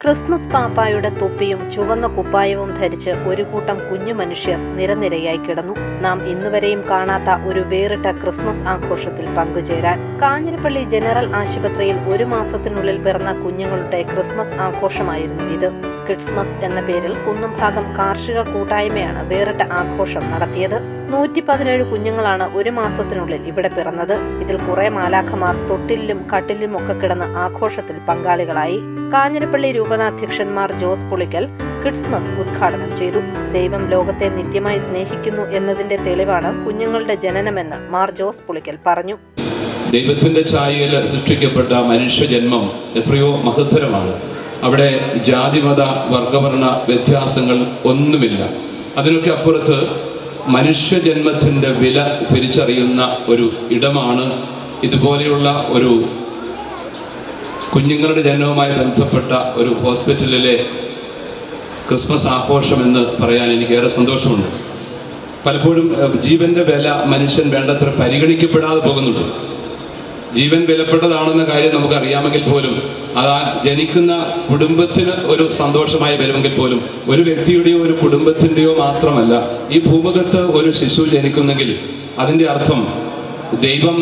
Christmas പാപ്പായുടെ തൊപ്പിയും ചുവന്ന കുപ്പായവും ധരിച്ച് ഒരു കൂട്ടം കുഞ്ഞു മനുഷ്യർ നിരനിരയായി കിടന്നു നാം ഇന്നുവരെയും കാണാത്ത ഒരു വേറിട്ട ക്രിസ്മസ് ആഘോഷത്തിൽ പങ്കുചേരാൻ കാഞ്ഞിരപ്പള്ളി ജനറൽ ആശുപത്രിയിൽ ഒരു മാസത്തിനുള്ളിൽ പിറന്ന കുഞ്ഞുങ്ങളുടെ ക്രിസ്മസ് ആഘോഷമായിരുന്നു ഇത് കിഡ്സ്മസ് എന്ന പേരിൽ കുന്നംഭാഗം കാർഷിക കൂട്ടായ്മയാണ് വേറിട്ട ആഘോഷം നടത്തിയത് നൂറ്റി പതിനേഴ് കുഞ്ഞുങ്ങളാണ് ഒരു മാസത്തിനുള്ളിൽ ഇവിടെ പിറന്നത് ഇതിൽ കുറെ മാലാഖമാർ തൊട്ടിലും കട്ടിലും ഒക്കെ കിടന്ന് ആഘോഷത്തിൽ പങ്കാളികളായി കാഞ്ഞിരപ്പള്ളി രൂപതാധ്യക്ഷന്മാർ ജോസ് പുളിക്കൽ കിഡ്സ്മസ് ഉദ്ഘാടനം ചെയ്തു ദൈവം ലോകത്തെ നിത്യമായി സ്നേഹിക്കുന്നു എന്നതിന്റെ തെളിവാണ് കുഞ്ഞുങ്ങളുടെ ജനനമെന്ന് മാർ ജോസ് പുളിക്കൽ പറഞ്ഞു ദൈവത്തിന്റെ ഛായയിൽ സൃഷ്ടിക്കപ്പെട്ട മനുഷ്യജന്മം എത്രയോ മഹത്തരമാണ് അവിടെ ജാതിമത വർഗവർണ്ണ വ്യത്യാസങ്ങൾ ഒന്നുമില്ല അതിനൊക്കെ അപ്പുറത്ത് മനുഷ്യജന്മത്തിൻ്റെ വില തിരിച്ചറിയുന്ന ഒരു ഇടമാണ് ഇതുപോലെയുള്ള ഒരു കുഞ്ഞുങ്ങളുടെ ജന്മവുമായി ബന്ധപ്പെട്ട ഒരു ഹോസ്പിറ്റലിലെ ക്രിസ്മസ് ആഘോഷം എന്ന് പറയാൻ എനിക്ക് ഏറെ സന്തോഷമുണ്ട് പലപ്പോഴും ഏഹ്, ജീവന്റെ വില മനുഷ്യൻ വേണ്ടത്ര പരിഗണിക്കപ്പെടാതെ പോകുന്നുണ്ട് ജീവൻ വിലപ്പെട്ടതാണെന്ന കാര്യം നമുക്ക് അറിയാമെങ്കിൽ പോലും അത് ആ ജനിക്കുന്ന കുടുംബത്തിന് ഒരു സന്തോഷമായി വരുമെങ്കിൽ പോലും ഒരു വ്യക്തിയുടെയോ ഒരു കുടുംബത്തിൻ്റെയോ മാത്രമല്ല ഈ ഭൂമുഖത്ത് ഒരു ശിശു ജനിക്കുന്നെങ്കിൽ അതിൻ്റെ അർത്ഥം ദൈവം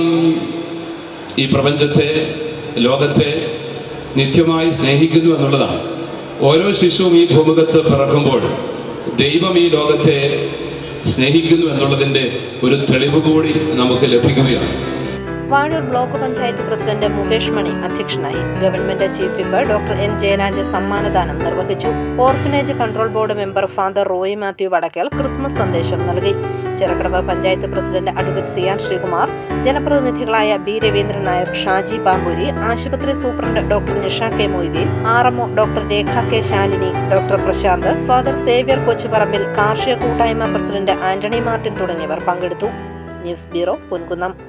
ഈ പ്രപഞ്ചത്തെ ലോകത്തെ നിത്യമായി സ്നേഹിക്കുന്നു എന്നുള്ളതാണ് ഓരോ ശിശുവും ഈ ഭൂമുഖത്ത് പിറക്കുമ്പോൾ ദൈവം ഈ ലോകത്തെ സ്നേഹിക്കുന്നു എന്നുള്ളതിൻ്റെ ഒരു തെളിവ് കൂടി നമുക്ക് ലഭിക്കുകയാണ് വാഴൂർ ബ്ലോക്ക് പഞ്ചായത്ത് പ്രസിഡന്റ് മുകേഷ് മണി അധ്യക്ഷനായി government chief whip doctor N Jayaraj സമ്മാനദാനം നിർവഹിച്ചു orphanage control board member father Roy Mathew Vadakkal Christmas സന്ദേശം നൽകി ചിറക്കടവ് പഞ്ചായത്ത് പ്രസിഡന്റ് അഡ്വക്കേറ്റ് സിയാൻ ശ്രീകുമാർ ജനപ്രതിനിധികളായ ബി രവീന്ദ്രൻ നായർ ഷാജി പാമ്പൂരി ആശുപത്രി superintendent doctor Nisha K Moideen R MO doctor Rekha K Shalini doctor Prasanth father Xavier Kochuparambil കാർഷിക കൂട്ടായ്മ പ്രസിഡന്റ് ആന്റണി മാർട്ടിൻ തുടങ്ങിയവർ പങ്കെടുത്തു ന്യൂസ് ബ്യൂറോ പൊൻകുന്നം